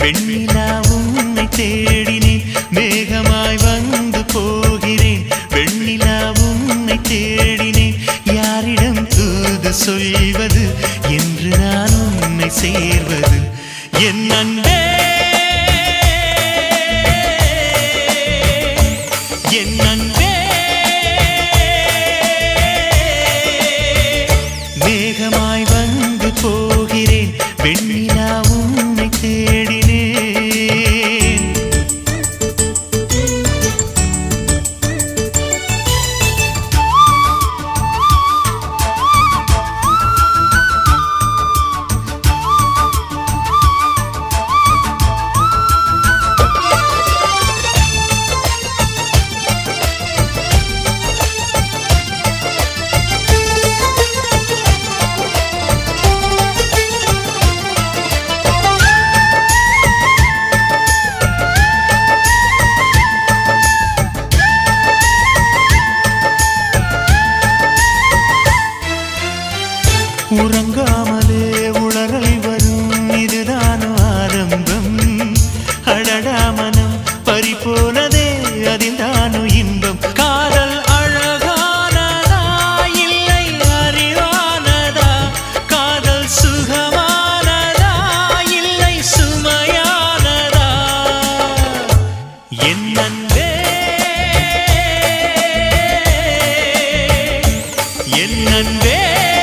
வெண்ணிலா உன்னை தேடினேன் மேகமாய் வந்து போகிறேன் வெண்ணிலா உன்னை தேடினேன் யாரிடம் தூது சொல்வது என்று நான் உன்னை சேர்வது என் அன்பே என் அன்பே மேகமாய் வந்து போகிறேன் வெண்ணிலா உன்னை தேடினேன் உறங்காமலே உளறல் வரும் இதுதான் ஆரம்பம் அடடா மனம் பறிபோனதே அதில்தானு இன்பம் காதல் அழகானதா இல்லை அறிவானதா காதல் சுகமானதா இல்லை சுமையானதா என் அன்பே என் அன்பே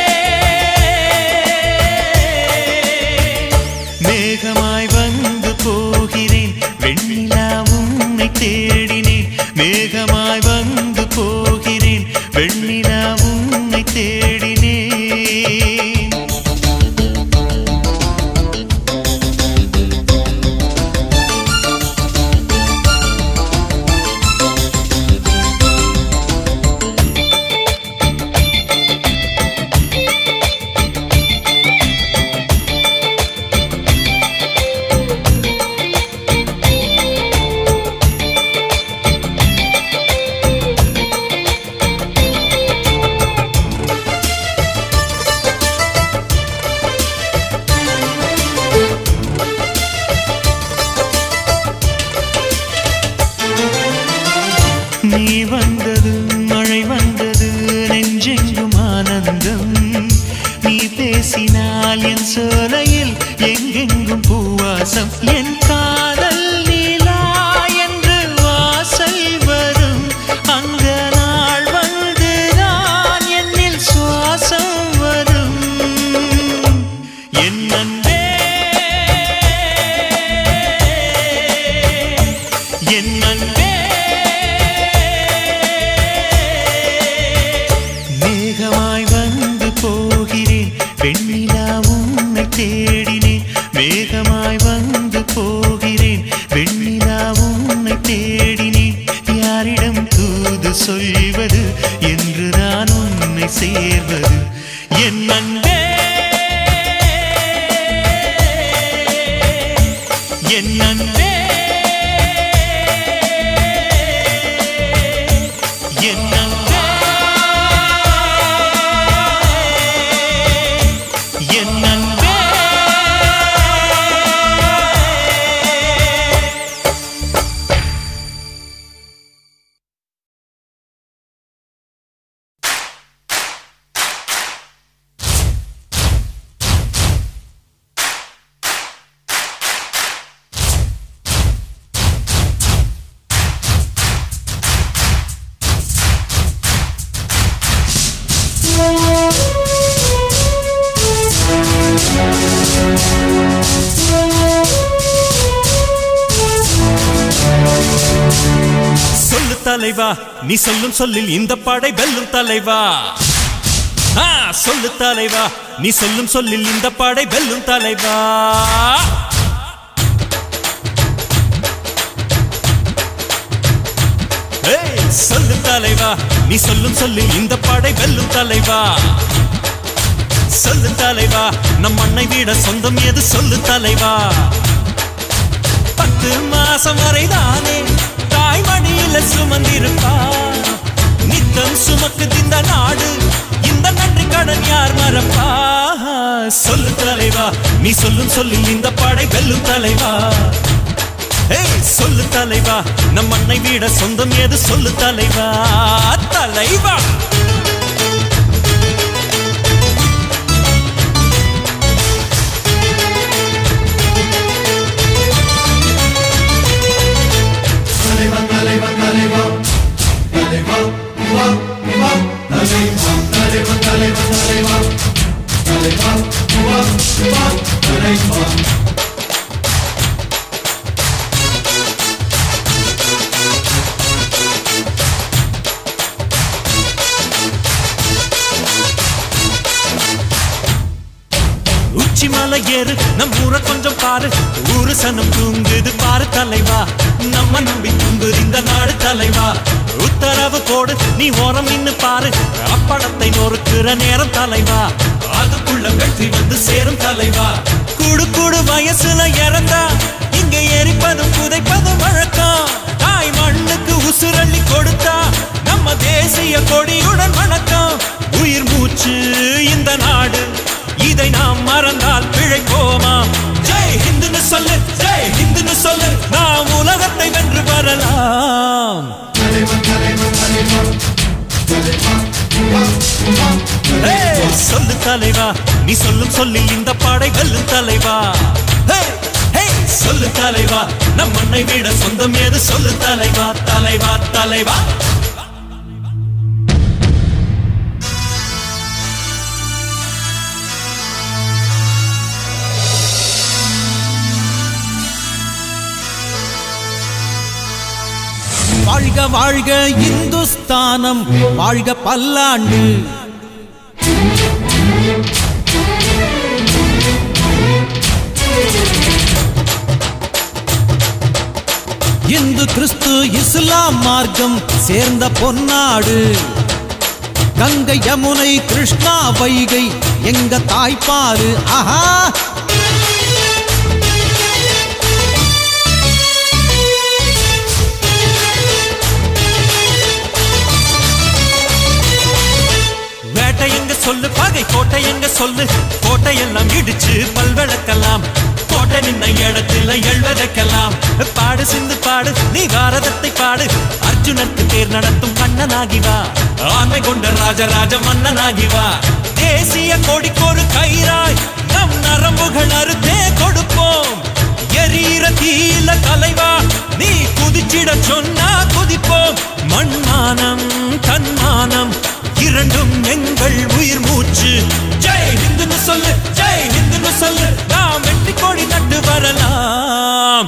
மேகமாய் வந்து போகிறேன் வெண்ணிலா உன்னை தேடினேன் மேகமாய் வந்து போகிறேன் வெண்ணிலா உன்னை தேடினேன் நீ வந்தது மழை வந்தது நெஞ்செங்கும் ஆனந்தம் நீ பேசினால் என் சோலையில் எங்கெங்கும் பூவாசம் என் காதல் நீலா என்று வாசல் வரும் அந்த நாள் வந்துதான் என்னில் சுவாசம் வரும் என் அன்பே என் அன்பே மேகமாய் வந்து போகிறேன் வெண்ணிலா உன்னை தேடினேன் மேகமாய் வந்து போகிறேன் வெண்ணிலா உன்னை தேடினேன் யாரிடம் தூது சொல்வது என்று நான் உன்னை சேர்வது என் அன்பே என் அன்பே என் அன்பே என் அன்பே சொல்லு தலைவா நீ சொல்லும் சொல்லில் இந்த படை வெல்லும் தலைவா ஆ, சொல்லு தலைவா நீ சொல்லும் சொல்லில் இந்த படை வெல்லும் தலைவா ஏய், சொல்லு தலைவா நீ சொல்லும் சொல்லில் இந்த படை வெல்லும் தலைவா சொல்லு தலைவா நம் மண்ணை விட சொந்தம் எது சொல்லு தலைவா பத்து மாசம் வரைதானே தாய்மடியில சுமந்திருப்பா நித்தம் சுமக்குது இந்த நாடு இந்த நன்றி கடன் யார் மறப்பா சொல்லு தலைவா நீ சொல்லும் சொல்லில் இந்த படை வெல்லும் தலைவா சொல்லு தலைவா நம் மண்ணை விட சொந்தம் ஏது சொல்லு தலைவா தலைவா உச்சி மலை ஏறு நம் ஊரை கொஞ்சம் பாரு ஊரு சனம் தூங்குது பாரு தலைவா நம்ம நம்பி தூங்குது இந்த நாடு தலைவா உத்தரவு போடு நீ ஓரம் நின்னு பாரு அப்படத்தை நொறுக்குற நேரம் தலைவா அதுக்குள்ள வெற்றி வந்து சேரும் தலைவா கூடு கூடு வயசுல இறந்தா இங்க எரிப்பதும் புதைப்பதும் வழக்கம் தாய் மண்ணுக்கு உசுரள்ளி கொடுத்தா நம்ம தேசிய கொடியுடன் வணக்கம் உயிர் மூச்சு இந்த நாடு இதை நாம் மறந்தால் பிழைப்போமா ஜெய் ஹிந்துன்னு சொல்லு ஜெய் ஹிந்துன்னு சொல்லு நாம் உலகத்தை வென்று வரலாம் ஏய், சொல்லு தலைவா நீ சொல்லும் சொல்லில் இந்த பாடை வெல்லும் தலைவா ஹே, ஹே, சொல்லு தலைவா நம் மண்ணை விட சொந்தம் ஏது சொல்லு தலைவா தலைவா தலைவா வாழ்க வாழ்க இந்துஸ்தானம் வாழ்க பல்லாண்டு இந்து கிறிஸ்து இஸ்லாம் மார்க்கம் சேர்ந்த பொன்னாடு கங்கை யமுனை கிருஷ்ணா வைகை எங்க தாய்ப்பாறு ஆஹா வேட்டை எங்க சொல்லு பகை கோட்டை எங்க சொல்லு கோட்டை எல்லாம் இடிச்சு பல்வழக்கலாம் கோட்டை நின்ன இடத்துல எழுவதைக்கலாம் பாடு சிந்து பாடு நீ பாரதத்தை பாடு அர்ஜுனனுக்கு தேர் நடத்தும் கண்ணனாகி வா ஆண்மை கொண்ட ராஜராஜ மன்னனாகி வா தேசிய கொடிக்கொரு கயிறாய் நம் நரம்புகள் அறுத்தே கொடுப்போம் எரீர தீல தலைவா நீ குதிச்சிட சொன்னா குதிப்போம் மண்மானம் தன்மானம் இரண்டும் எங்கள் உயிர் மூச்சு ஜெய் ஹிந்துன்னு சொல்லு ஜெய் ஹிந்துன்னு சொல்லு நாம் வெற்றி கோடி நட்டு வரலாம்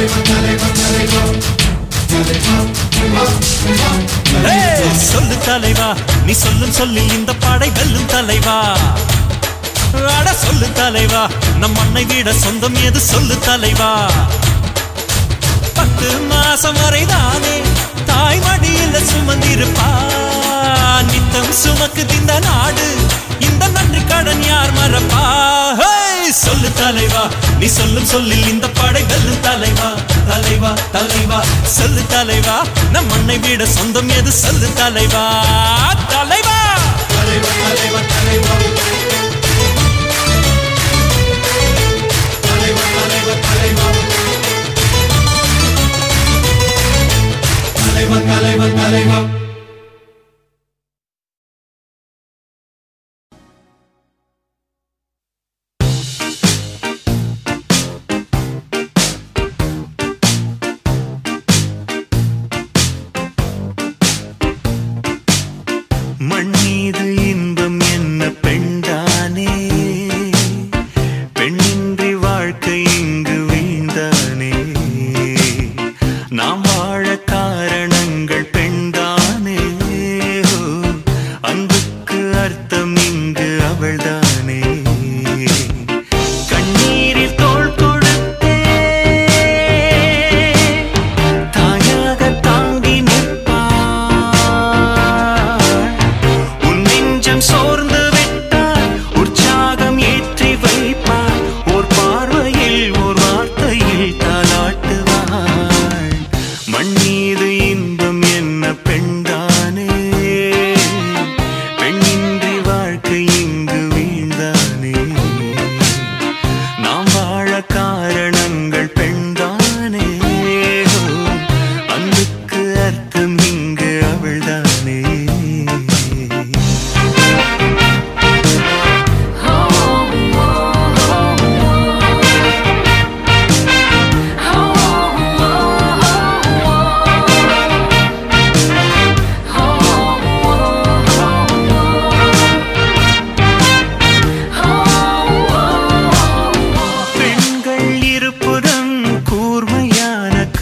ஏய், சொல்லு தலைவா நீ சொல்லும் சொல்லில் இந்த பாடை வெல்லும் தலைவா அட சொல்லு தலைவா நம் மண்ணை விட சொந்தம் எது சொல்லு தலைவா பத்து மாசம் வரைதானே தாய் மடியில சுமந்திருப்பா நித்தம் சுமக்கு இந்த நாடு இந்த நன்றி கடன் யார் மறப்பா ஹேய், சொல்லு தலைவா நீ சொல்லும் சொல்லில் இந்த படை வெல்லும் தலைவா தலைவா தலைவா சொல்லு தலைவா நம் மண்ணை விட சொந்தம் எது சொல்லு தலைவா தலைவா மண் மீது இன்பம் என்ன பெண்தானே பெண்ணின்றி வாழ்க்கை இங்கு வீழ்ந்த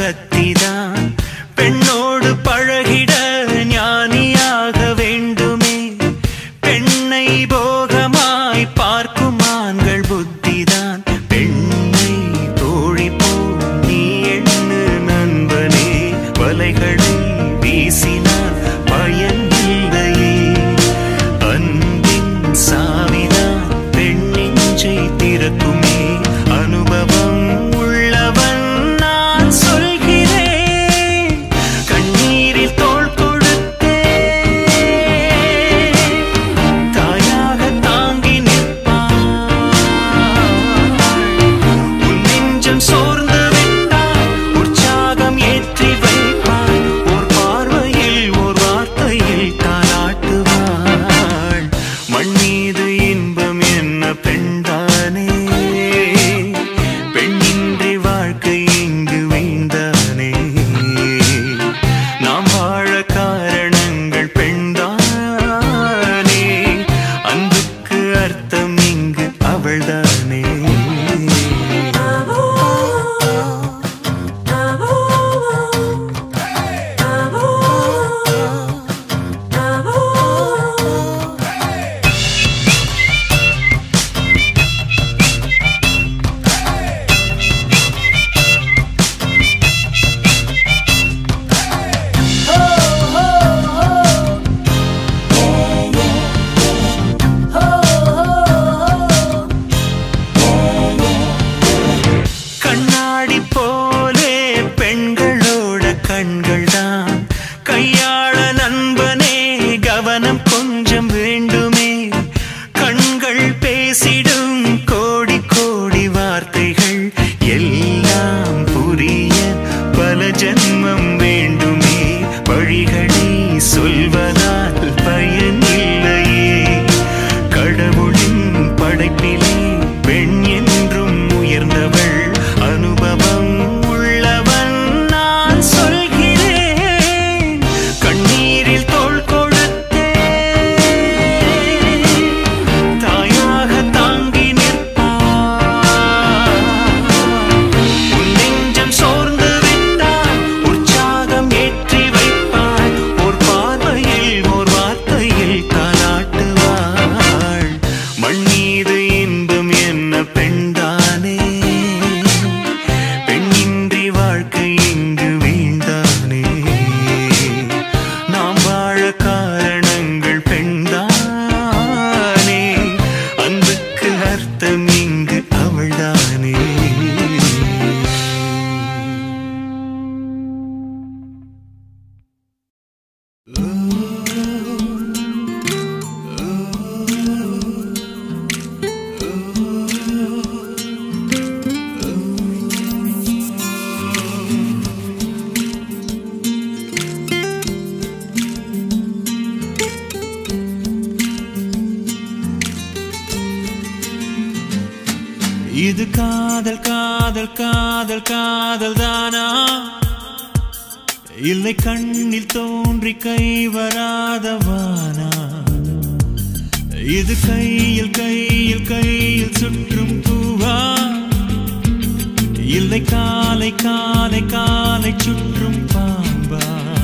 கத்திதான் பெண்ணோடு பழகிட ஞானியாக வேண்டுமே பெண்ணை போகமாய் பார்க்கும் ஆண்கள் புத்திதான் பெண்ணை தோழி போ நீ எண்ணு நண்பனே வலைகளை வீசினார் பயன் இல்லையே அன்பின் சாவிதான் பெண்ணிஞ்சை திறக்குமே அனுபவம் உள்ளவன் நான் சொல்கிறேன் கண்ணீரில் தோள் கொடுத்தே தாயாக தாங்கி நிற்பான் உன் நெஞ்சம் சோர்ந்து விட்டால் உற்சாகம் ஏற்றி வைப்பாள் ஓர் பார்வையில் ஓர் வார்த்தையில் தாளாட்டுவாள் மண் மீது இன்பம் என்ன பெண்தானே பெண்ணின்றி வாழ்க்கை இங்கு வீழ்ந்தானே நாம் வாழ காரணங்கள் பெண்தானே அன்புக்கு அர்த்தம் இங்கு அவள்தானே கண்ணாடி போலே பெண்களோட கண்கள் தான் கையாள நண்பனே கவனம் கொஞ்சம் வேண்டுமே கண்கள் பேசிடும் கோடி கோடி வார்த்தைகள் எல்லாம் புரிய பல ஜன்மம் வேண்டுமே வழிகளை சொல்வதால் பயன் இல்லையே கடவுளின் படைப்பிலே பெண் என்றும் உயர்ந்தவள் அனுபவம் உள்ளவன் நான் சொல்கிறேன் கண்ணீரில் தோள் கொடுத்தே தாயாக தாங்கி நிற்பான் உன் நெஞ்சம் சோர்ந்து விட்டால் உற்சாகம் ஏற்றி வைப்பாள் ஒரு பார்வையில் ஒரு வார்த்தையில் தாளாட்டுவாள் மண் மீது இன்பம் என்ன பெண்தானே பெண்ணின்றி வாழ்க்கை இங்கு வீழ்ந்தானே நாம் வாழ காரணங்கள் பெண்தானே அன்புக்கு அர்த்தம் இங்கு அவள்தானே இது காதல் காதல் காதல் காதல் தானா இல்லை கண்ணில் தோன்றி கை வராதவானா இது கையில் கையில் கையில் சுற்றும் பூவா இல்லை காலை காலை காலை சுற்றும் பாம்பா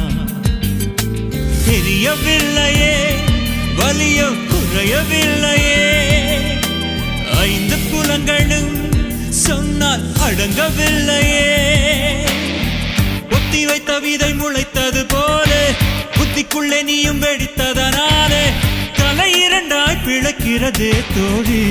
தெரியவில்லையே வலியோ குறையவில்லையே ஐந்து புலங்களும் சொன்னால் அடங்கவில்லையே ஒத்தி வைத்த விதை முளைத்தது போல புத்திக்குள்ளே நீயும் வெடித்ததனாலே தலை இரண்டாய் பிளக்கிறதே தோழி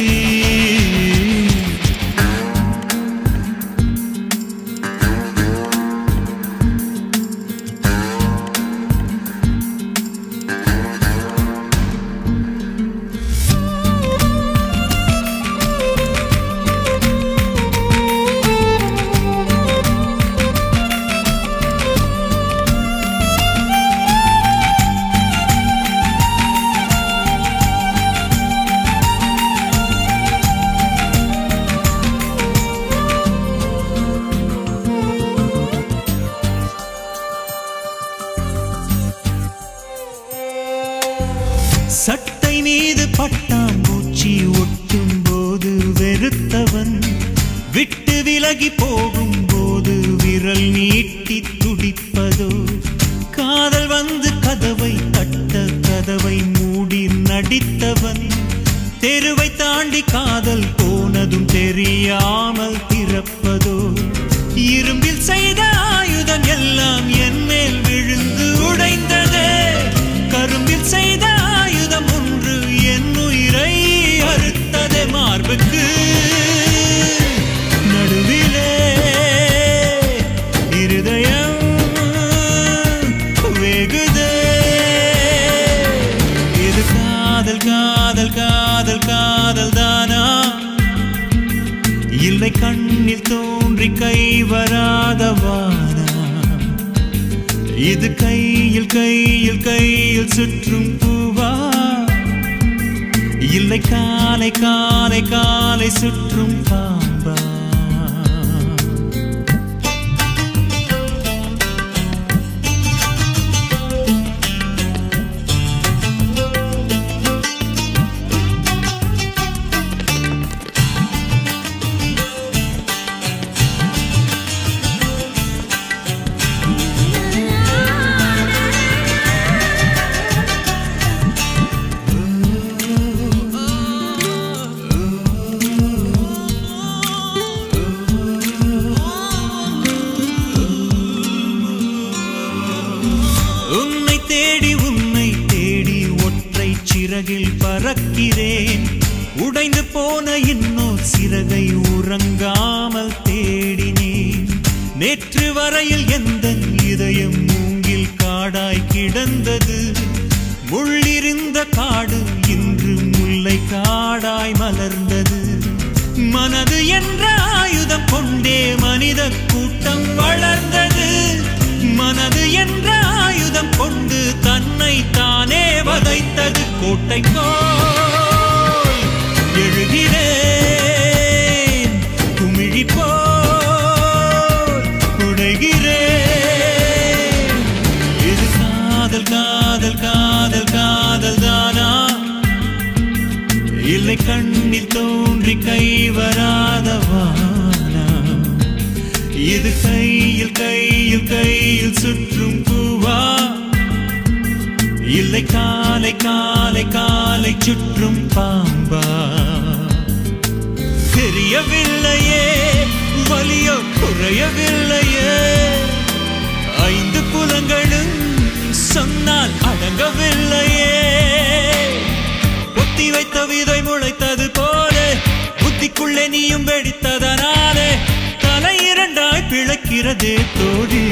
சட்டை மீது பட்டாம்பூச்சி ஒட்டும் போது வெறுத்தவன் விட்டு விலகி போகும் போது விரல் விரல் நீட்டி துடிப்பதோ காதல் வந்து கதவை தட்ட கதவை மூடி நடித்தவன் தெருவை தாண்டி காதல் போனதும் தெரியாமல் திறப்பதோ இரும்பில் செய்த ஆயுதம் எல்லாம் என் மேல் விழுந்து உடைந்ததே கரும்பில் செய்த ஆயுதம் ஒன்று என் உயிரை அறுத்ததே மார்புக்கு நடுவிலே இருதயம் வெகுதே இது காதல் காதல் காதல் காதல் தானா இல்லை கண்ணில் தோன்றி கை வராதவானா இது கையில் கையில் கையில் சுற்றும் பூவா இல்லை காலை காலை காலை சுற்றும் பாம்பா உன்னை தேடி உன்னை தேடி ஒற்றை சிறகில் பறக்கிறேன் உடைந்து போன இன்னொரு சிறகை உறங்காமல் தேடினேன் நேற்று வரையில் எந்த இதயம் மூங்கில் காடாய் கிடந்தது முள்ளிருந்த காடு இன்று முல்லை காடாய் மலர்ந்தது மனது என்ற ஆயுதம் கொண்டே மனித கூட்டம் வளர்ந்தது மனது என்ற ஆயுதம் கொண்டு தன்னை தானே வதைத்தது கோட்டை போல் எழுகிறேன் குமிழி போல் உடைகிறேன் இது காதல் காதல் காதல் காதல் தானா இல்லை கண்ணில் தோன்றி கை வராதவானா இது கையில் கையில் கையில் சுற்றும் பூவா இல்லை காலை காலை காலை சுற்றும் பாம்பா தெரியவில்லையே வலியோ குறையவில்லையே ஐந்து புலங்களும் சொன்னால் அடங்கவில்லையே ஒத்தி வைத்த விதை முளைத்தது போல புத்திக்குள்ளே நீயும் வெடித்ததனாலே தலை இரண்டாய் பிளக்கிறதே தோழி